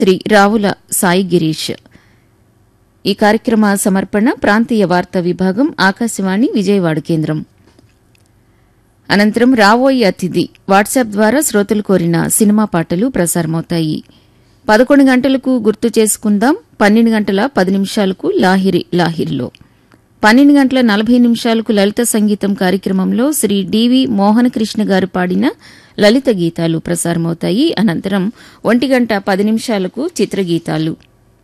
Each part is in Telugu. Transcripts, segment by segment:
శ్రీ రావుల సాయి గిరీష్ ఈ కార్యక్రమ సమర్పణ ప్రాంతీయ వార్తా విభాగం ఆకాశవాణి విజయవాడ కేంద్రం అనంతరం రావోయి అతిథి వాట్సాప్ ద్వారా శ్రోతలు కోరిన సినిమా పాటలు ప్రసారమవుతాయి పదకొండు గంటలకు గుర్తు చేసుకుందాం పన్నెండు గంటల పది నిమిషాలకు లాహిరి లాహిరిలో పన్నెండు గంటల నలభై నిమిషాలకు లలిత సంగీతం కార్యక్రమంలో శ్రీ డివి మోహనకృష్ణ గారు పాడిన లలిత గీతాలు ప్రసారమవుతాయి అనంతరం ఒంటి గంట పది నిమిషాలకు చిత్రగీతాలు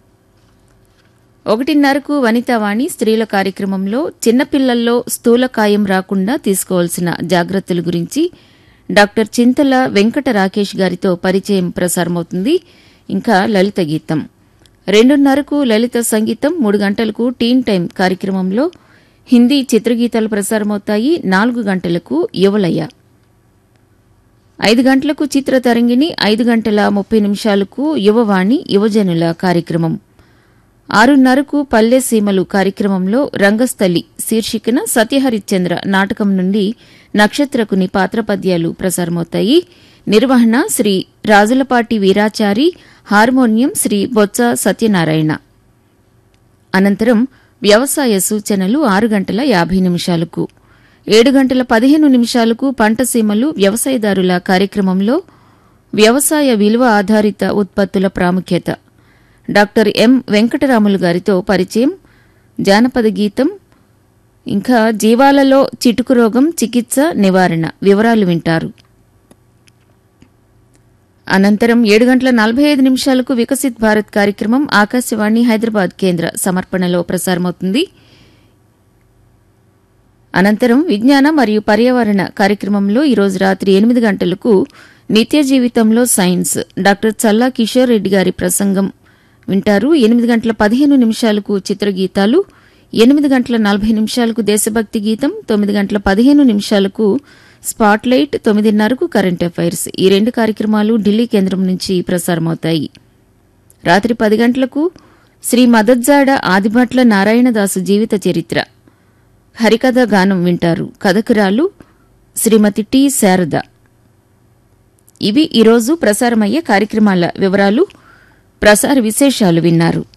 ఒకటిన్నరకు వనితావాణి స్త్రీల కార్యక్రమంలో చిన్నపిల్లల్లో స్థూలకాయం రాకుండా తీసుకోవాల్సిన జాగ్రత్తల గురించి డాక్టర్ చింతల వెంకట రాకేష్ గారితో పరిచయం ప్రసారమవుతుంది ఇంకా లలిత గీతం రెండున్నరకు లలిత సంగీతం మూడు గంటలకు టీన్ టైం కార్యక్రమంలో హిందీ చిత్రగీతాలు ప్రసారమవుతాయి నాలుగు గంటలకు యువలయ ఐదు గంటలకు చిత్ర తరంగిణి ఐదు గంటల ముప్పై నిమిషాలకు యువవాణి యువజనుల కార్యక్రమం ఆరున్నరకు పల్లె సీమలు కార్యక్రమంలో రంగస్థలి శీర్షికన సత్యహరిశ్చంద్ర నాటకం నుండి నక్షత్రకుని పాత్రపద్యాలు ప్రసారమవుతాయి నిర్వహణ శ్రీ రాజులపాటి వీరాచారి హార్మోనియం శ్రీ బొత్స సత్యనారాయణ అనంతరం వ్యవసాయ సూచనలు ఆరు గంటల యాభై నిమిషాలకు ఏడు గంటల పదిహేను నిమిషాలకు పంట సీమలు వ్యవసాయదారుల కార్యక్రమంలో వ్యవసాయ విలువ ఆధారిత ఉత్పత్తుల ప్రాముఖ్యత డాక్టర్ ఎం వెంకటరాములు గారితో పరిచయం జానపద గీతం ఇంకా జీవాలలో చిటుకు రోగం చికిత్స నివారణ వివరాలు వింటారు అనంతరం ఏడు గంటల నలభై ఐదు నిమిషాలకు వికసిత్ భారత్ కార్యక్రమం ఆకాశవాణి హైదరాబాద్ కేంద్ర సమర్పణలో ప్రసారమవుతుంది అనంతరం విజ్ఞాన మరియు పర్యావరణ కార్యక్రమంలో ఈరోజు రాత్రి ఎనిమిది గంటలకు నిత్య జీవితంలో సైన్స్ డాక్టర్ చల్లా కిషోర్ రెడ్డి గారి ప్రసంగం వింటారు ఎనిమిది గంటల పదిహేను నిమిషాలకు చిత్రగీతాలు ఎనిమిది గంటల నలభై నిమిషాలకు దేశభక్తి గీతం తొమ్మిది గంటల పదిహేను నిమిషాలకు స్పాట్లైట్ తొమ్మిదిన్నరకు కరెంట్ అఫైర్స్ ఈ రెండు కార్యక్రమాలు ఢిల్లీ కేంద్రం నుంచి ప్రసారమవుతాయి రాత్రి పది గంటలకు శ్రీ మదజ్జాడ ఆదిభట్ల నారాయణదాసు జీవిత చరిత్ర హరికథ గానం వింటారు కథకురాలు శ్రీమతి టి శారద ఇవి ఈరోజు ప్రసారమయ్యే కార్యక్రమాల వివరాలు ప్రసార విశేషాలు విన్నారు